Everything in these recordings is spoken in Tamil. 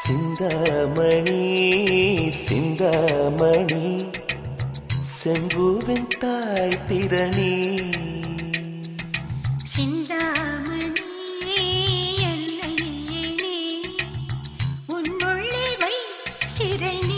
சிந்தாமணி சிந்தாமணி செம்பூவின் தாய் திறனி சிந்தாமணி என்னை நீ உன்னுள்ளே வை சிறை நீ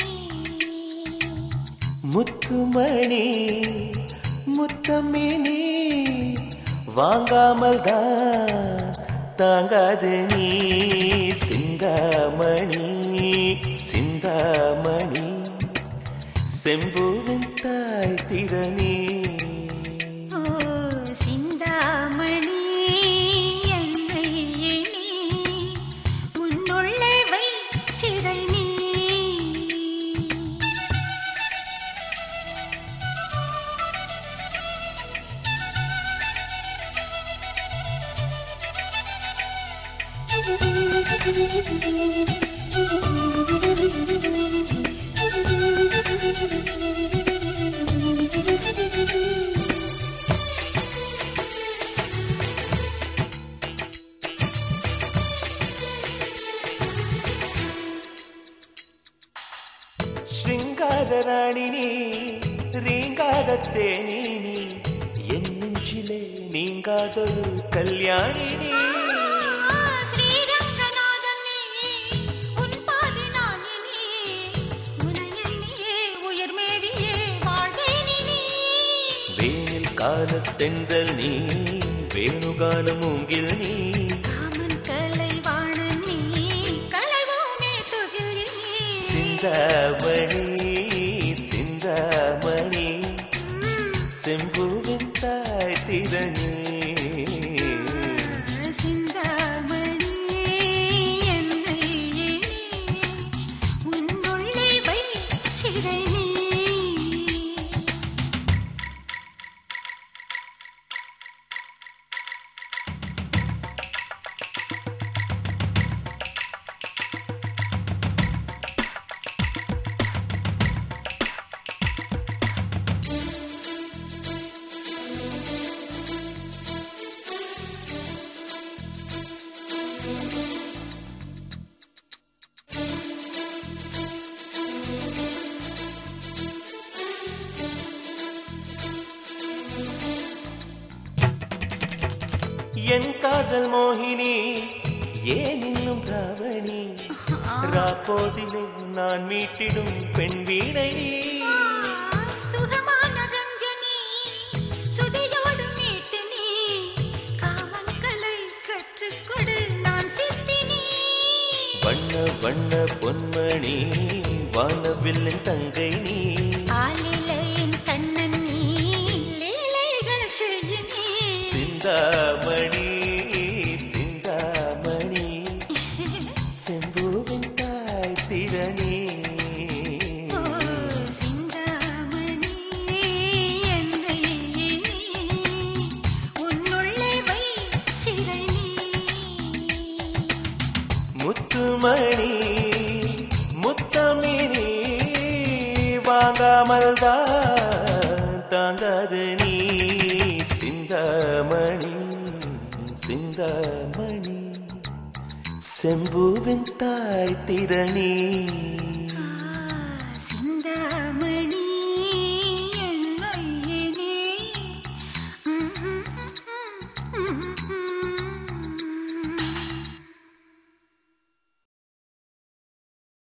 முத்துமணி முத்தமினி வாங்காமல் தான் தாங்காது நீ சிந்தாமணி சிந்தாமணி செம்பூவின் தாய் திறனி ஓ சிந்தாமணி என்னை நீ உன்னுள்ளே வை சிறை நீ ശൃംഗാര റാണി നീ റീങ്കാരത്തേനി നീ എൻ നെഞ്ചിലെ നീങ്കാതൊരു കല്യാണി നീ ஸ்ரீரங்கநாதன் நீ, உன் பாதி நான் இனி. உனை எண்ணியே உயிர் மேவியே வாழ்வேன் இனி. വേനിൽ കാലത്തെണ്ടൽ നീ വേണുഗാനം മൂങ്കിൽ നീ காமன் கலைவாணன் நீ, கலைவோமே துகில் இனி. சிந்தாமணி சிந்தாமணி செம்பூவின் தாய் திறனி சிந்தாமணி என்னை எண்ணி, உன்னுள்ளே வை சிறை நீ. என் காதல் மோகினி ஏன் இன்னும் ராவணி ராப்போதிலே நான் மீட்டிடும் பெண் வீணை நீ சுகமான ரஞ்சனி சுதியோடு மீட்டு நீ காமன் கலை கற்றுக்கொடு நான் சித்தினி வண்ண வண்ண பொன்மணி வானவில்லின் தங்கை நீ ஆலிலையின் கண்ணன் நீ லீலைகள் செய்ய நீ சிந்தாமணி சிந்தாமணி செம்பூவின் தாய் திறனி ஓ சிந்தாமணி என்னை எண்ணி, உன்னுள்ளே வை சிறை நீ முத்துமணி முத்தமினி வாங்காமல் தான் தாங்காது நீ சிந்தாமணி சிந்தாமணி செம்பூவின் தாய் திறனி சிந்தாமணி